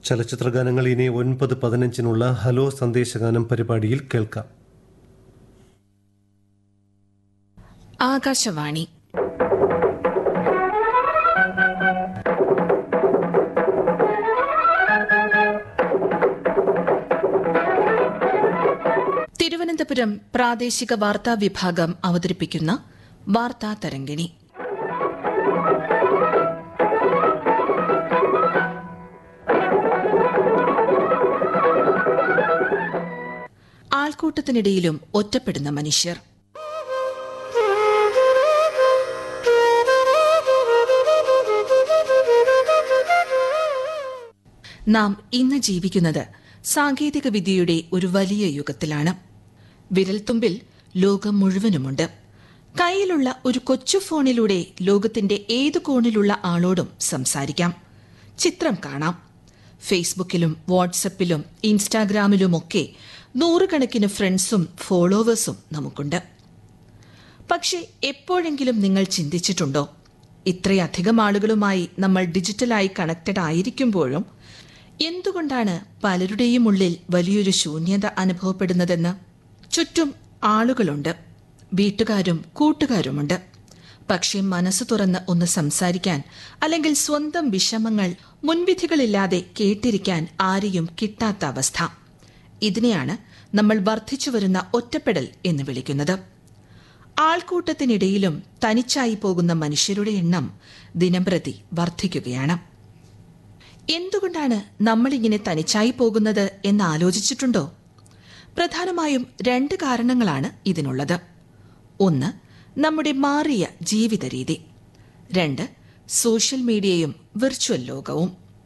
ചലച്ചിത്ര ഗാനങ്ങൾ ഇനി ഒൻപത് പതിനഞ്ചിനുള്ള ഹലോ സന്ദേശഗാനം പരിപാടിയിൽ കേൾക്കാം ആകാശവാണി തിരുവനന്തപുരം പ്രാദേശിക വാർത്താ വിഭാഗം അവതരിപ്പിക്കുന്ന വാർത്താ തരംഗിണി ആൾക്കൂട്ടത്തിനിടയിലും ഒറ്റപ്പെടുന്ന മനുഷ്യർ നാം ഇന്ന് ജീവിക്കുന്നത് സാങ്കേതിക വിദ്യയുടെ ഒരു വലിയ യുഗത്തിലാണ് വിരൽത്തുമ്പിൽ ലോകം മുഴുവനുമുണ്ട് കയ്യിലുള്ള ഒരു കൊച്ചു ഫോണിലൂടെ ലോകത്തിന്റെ ഏതു കോണിലുള്ള ആളോടും സംസാരിക്കാം ചിത്രം കാണാം ഫേസ്ബുക്കിലും വാട്സപ്പിലും ഇൻസ്റ്റാഗ്രാമിലുമൊക്കെ നൂറുകണക്കിന് ഫ്രണ്ട്സും ഫോളോവേഴ്സും നമുക്കുണ്ട് പക്ഷേ എപ്പോഴെങ്കിലും നിങ്ങൾ ചിന്തിച്ചിട്ടുണ്ടോ ഇത്രയധികം ആളുകളുമായി നമ്മൾ ഡിജിറ്റലായി കണക്റ്റഡ് ആയിരിക്കുമ്പോഴും എന്തുകൊണ്ടാണ് പലരുടെയും ഉള്ളിൽ വലിയൊരു ശൂന്യത അനുഭവപ്പെടുന്നതെന്ന് ചുറ്റും ആളുകളുണ്ട് വീട്ടുകാരും കൂട്ടുകാരുമുണ്ട് പക്ഷേ മനസ്സ് തുറന്ന് ഒന്ന് സംസാരിക്കാൻ അല്ലെങ്കിൽ സ്വന്തം വിഷമങ്ങൾ മുൻവിധികളില്ലാതെ കേട്ടിരിക്കാൻ ആരെയും കിട്ടാത്ത അവസ്ഥ ഇതിനെയാണ് നമ്മൾ വർദ്ധിച്ചു വരുന്ന ഒറ്റപ്പെടൽ എന്ന് വിളിക്കുന്നത് ആൾക്കൂട്ടത്തിനിടയിലും തനിച്ചായി പോകുന്ന മനുഷ്യരുടെ എണ്ണം ദിനംപ്രതി വർദ്ധിക്കുകയാണ് എന്തുകൊണ്ടാണ് നമ്മളിങ്ങനെ തനിച്ചായി പോകുന്നത് എന്ന് ആലോചിച്ചിട്ടുണ്ടോ പ്രധാനമായും രണ്ട് കാരണങ്ങളാണ് ഇതിനുള്ളത് ഒന്ന് നമ്മുടെ മാറിയ ജീവിത രീതി രണ്ട് സോഷ്യൽ മീഡിയയും വിർച്വൽ ലോകവും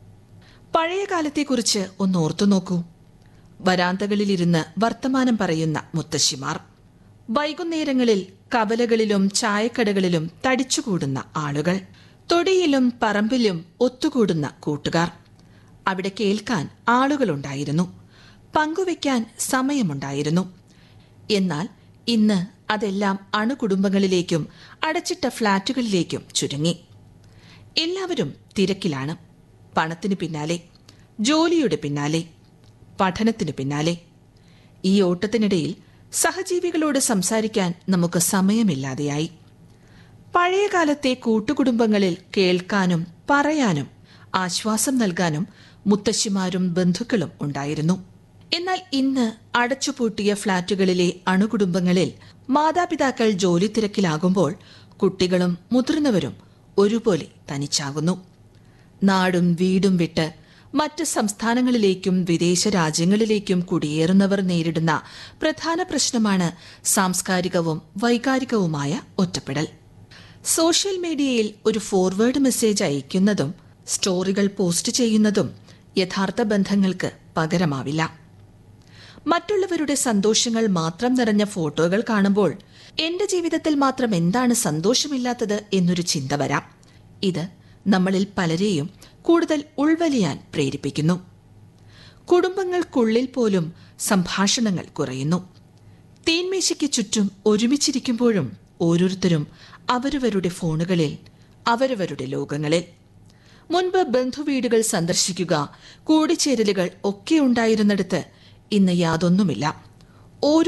പഴയ കാലത്തെക്കുറിച്ച് ഒന്ന് ഓർത്തു നോക്കൂ വരാന്തകളിലിരുന്ന് വർത്തമാനം പറയുന്ന മുത്തശ്ശിമാർ വൈകുന്നേരങ്ങളിൽ കവലകളിലും ചായക്കടകളിലും തടിച്ചുകൂടുന്ന ആളുകൾ തൊടിയിലും പറമ്പിലും ഒത്തുകൂടുന്ന കൂട്ടുകാർ അവിടെ കേൾക്കാൻ ആളുകളുണ്ടായിരുന്നു പങ്കുവയ്ക്കാൻ സമയമുണ്ടായിരുന്നു എന്നാൽ ഇന്ന് അതെല്ലാം അണുകുടുംബങ്ങളിലേക്കും അടച്ചിട്ട ഫ്ളാറ്റുകളിലേക്കും ചുരുങ്ങി എല്ലാവരും തിരക്കിലാണ് പണത്തിന് പിന്നാലെ ജോലിയുടെ പിന്നാലെ പഠനത്തിന് പിന്നാലെ ഈ ഓട്ടത്തിനിടയിൽ സഹജീവികളോട് സംസാരിക്കാൻ നമുക്ക് സമയമില്ലാതെയായി പഴയകാലത്തെ കൂട്ടുകുടുംബങ്ങളിൽ കേൾക്കാനും പറയാനും ആശ്വാസം നൽകാനും മുത്തശ്ശിമാരും ബന്ധുക്കളും ഉണ്ടായിരുന്നു എന്നാൽ ഇന്ന് അടച്ചുപൂട്ടിയ ഫ്ളാറ്റുകളിലെ അണുകുടുംബങ്ങളിൽ മാതാപിതാക്കൾ ജോലി തിരക്കിലാകുമ്പോൾ കുട്ടികളും മുതിർന്നവരും ഒരുപോലെ തനിച്ചാകുന്നു നാടും വീടും വിട്ട് മറ്റ് സംസ്ഥാനങ്ങളിലേക്കും വിദേശ രാജ്യങ്ങളിലേക്കും കുടിയേറുന്നവർ നേരിടുന്ന പ്രധാന പ്രശ്നമാണ് സാംസ്കാരികവും വൈകാരികവുമായ ഒറ്റപ്പെടൽ സോഷ്യൽ മീഡിയയിൽ ഒരു ഫോർവേഡ് മെസ്സേജ് അയക്കുന്നതും സ്റ്റോറികൾ പോസ്റ്റ് ചെയ്യുന്നതും യഥാർത്ഥ ബന്ധങ്ങൾക്ക് പകരമാവില്ല മറ്റുള്ളവരുടെ സന്തോഷങ്ങൾ മാത്രം നിറഞ്ഞ ഫോട്ടോകൾ കാണുമ്പോൾ എന്റെ ജീവിതത്തിൽ മാത്രം എന്താണ് സന്തോഷമില്ലാത്തത് എന്നൊരു ചിന്ത വരാം ഇത് നമ്മളിൽ പലരെയും കൂടുതൽ ഉൾവലിയാൻ പ്രേരിപ്പിക്കുന്നു കുടുംബങ്ങൾക്കുള്ളിൽ പോലും സംഭാഷണങ്ങൾ കുറയുന്നു തീന്മേശയ്ക്ക് ചുറ്റും ഒരുമിച്ചിരിക്കുമ്പോഴും ഓരോരുത്തരും അവരവരുടെ ഫോണുകളിൽ അവരവരുടെ ലോകങ്ങളിൽ മുൻപ് ബന്ധുവീടുകൾ സന്ദർശിക്കുക കൂടിച്ചേരലുകൾ ഒക്കെ ഉണ്ടായിരുന്നിടത്ത് ഇന്ന് യാതൊന്നുമില്ല ഓരോ